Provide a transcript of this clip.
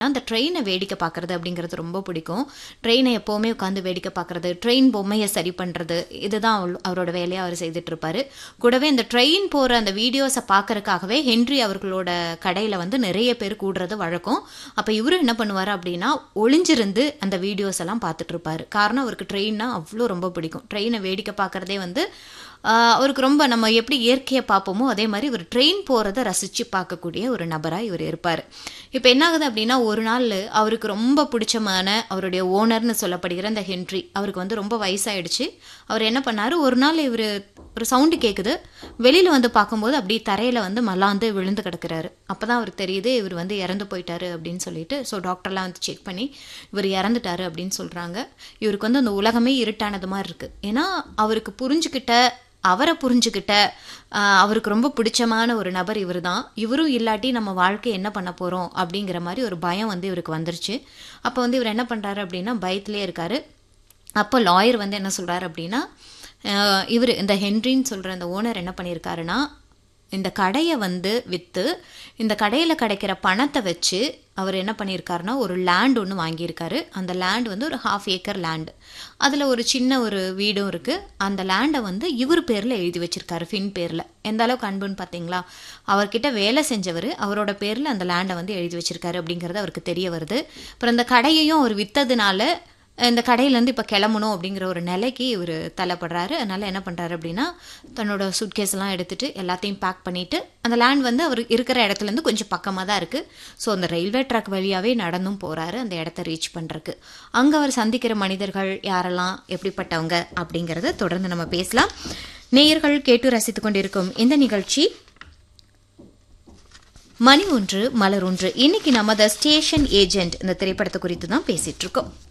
அந்த ட்ரெயினை வேடிக்கை பார்க்குறது அப்படிங்கிறது ரொம்ப பிடிக்கும் ட்ரெயினை எப்போவுமே உட்காந்து வேடிக்கை பார்க்குறது ட்ரெயின் பொம்மையை சரி பண்ணுறது இதுதான் அவள் அவரோட வேலையை அவர் செய்துட்டு இருப்பாரு கூடவே இந்த ட்ரெயின் போகிற அந்த வீடியோஸை பார்க்கறதுக்காகவே ஹென்றி அவர்களோட கடையில் வந்து நிறைய பேர் கூடுறது வழக்கம் அப்போ இவரும் என்ன பண்ணுவார் அப்படின்னா ஒளிஞ்சிருந்து அந்த வீடியோஸ் எல்லாம் பார்த்துட்டு இருப்பாரு காரணம் அவருக்கு ட்ரெயின்னா அவ்வளோ ரொம்ப பிடிக்கும் ட்ரெயினை வேடிக்கை பார்க்குறதே வந்து ஆஹ் அவருக்கு ரொம்ப நம்ம எப்படி இயற்கையை பார்ப்போமோ அதே மாதிரி இவர் ட்ரெயின் போகிறத ரசித்து பார்க்கக்கூடிய ஒரு நபராக இவர் இருப்பார் இப்போ என்ன ஆகுது அப்படின்னா ஒரு நாள் அவருக்கு ரொம்ப பிடிச்சமான அவருடைய ஓனர்னு சொல்லப்படுகிற இந்த ஹென்றி அவருக்கு வந்து ரொம்ப வயசாயிடுச்சு அவர் என்ன பண்ணார் ஒரு நாள் இவர் ஒரு சவுண்டு கேட்குது வெளியில் வந்து பார்க்கும்போது அப்படியே தரையில் வந்து மல்லாந்து விழுந்து கிடக்குறாரு அப்போ தான் அவருக்கு தெரியுது இவர் வந்து இறந்து போயிட்டாரு அப்படின்னு சொல்லிட்டு ஸோ டாக்டர்லாம் வந்து செக் பண்ணி இவர் இறந்துட்டாரு அப்படின்னு சொல்கிறாங்க இவருக்கு வந்து அந்த உலகமே இருட்டானது மாதிரி இருக்குது ஏன்னா அவருக்கு புரிஞ்சுக்கிட்ட அவரை புரிஞ்சுக்கிட்ட ஆஹ், அவருக்கு ரொம்ப பிடிச்சமான ஒரு நபர் இவர் தான் இவரும் இல்லாட்டி நம்ம வாழ்க்கை என்ன பண்ண போகிறோம் அப்படிங்கிற மாதிரி ஒரு பயம் வந்து இவருக்கு வந்துருச்சு அப்போ வந்து இவர் என்ன பண்ணுறாரு அப்படின்னா பயத்திலே இருக்காரு அப்போ லாயர் வந்து என்ன சொல்கிறாரு அப்படின்னா இவர் இந்த ஹென்ரின்னு சொல்கிற அந்த ஓனர் என்ன பண்ணியிருக்காருன்னா இந்த கடையை வந்து விற்று இந்த கடையில் கிடைக்கிற பணத்தை வச்சு அவர் என்ன பண்ணியிருக்காருன்னா ஒரு லேண்ட் ஒன்று வாங்கியிருக்காரு அந்த லேண்ட் வந்து ஒரு ஹாஃப் ஏக்கர் லேண்டு அதில் ஒரு சின்ன ஒரு வீடும் இருக்குது அந்த லேண்டை வந்து இவர் பேரில் எழுதி வச்சிருக்காரு ஃபின் பேரில் எந்த அளவுக்கு அன்புன்னு பார்த்தீங்களா அவர்கிட்ட வேலை செஞ்சவர் அவரோட பேரில் அந்த லேண்டை வந்து எழுதி வச்சிருக்காரு அப்படிங்கிறது அவருக்கு தெரிய வருது அப்புறம் இந்த கடையையும் அவர் விற்றதுனால இந்த கடையிலேருந்து இப்போ கிளம்பணும் அப்படிங்கிற ஒரு நிலைக்கு இவர் தள்ளப்படுறாரு அதனால் என்ன பண்ணுறாரு அப்படின்னா தன்னோட suitcase எல்லாம் எடுத்துட்டு எல்லாத்தையும் பேக் பண்ணிவிட்டு அந்த லேண்ட் வந்து அவர் இருக்கிற இடத்துலேருந்து கொஞ்சம் பக்கமாக தான் இருக்குது ஸோ அந்த ரயில்வே ட்ராக் வழியாகவே நடந்தும் போகிறாரு அந்த இடத்த ரீச் பண்ணுறக்கு அங்கே அவர் சந்திக்கிற மனிதர்கள் யாரெல்லாம் எப்படிப்பட்டவங்க அப்படிங்கிறத தொடர்ந்து நம்ம பேசலாம் நேயர்கள் கேட்டு ரசித்து கொண்டிருக்கும் இந்த நிகழ்ச்சி மணி ஒன்று மலர் ஒன்று இன்னைக்கு நம்ம த ஸ்டேஷன் ஏஜென்ட் இந்த திரைப்படத்தை குறித்து தான் பேசிட்டு இருக்கோம்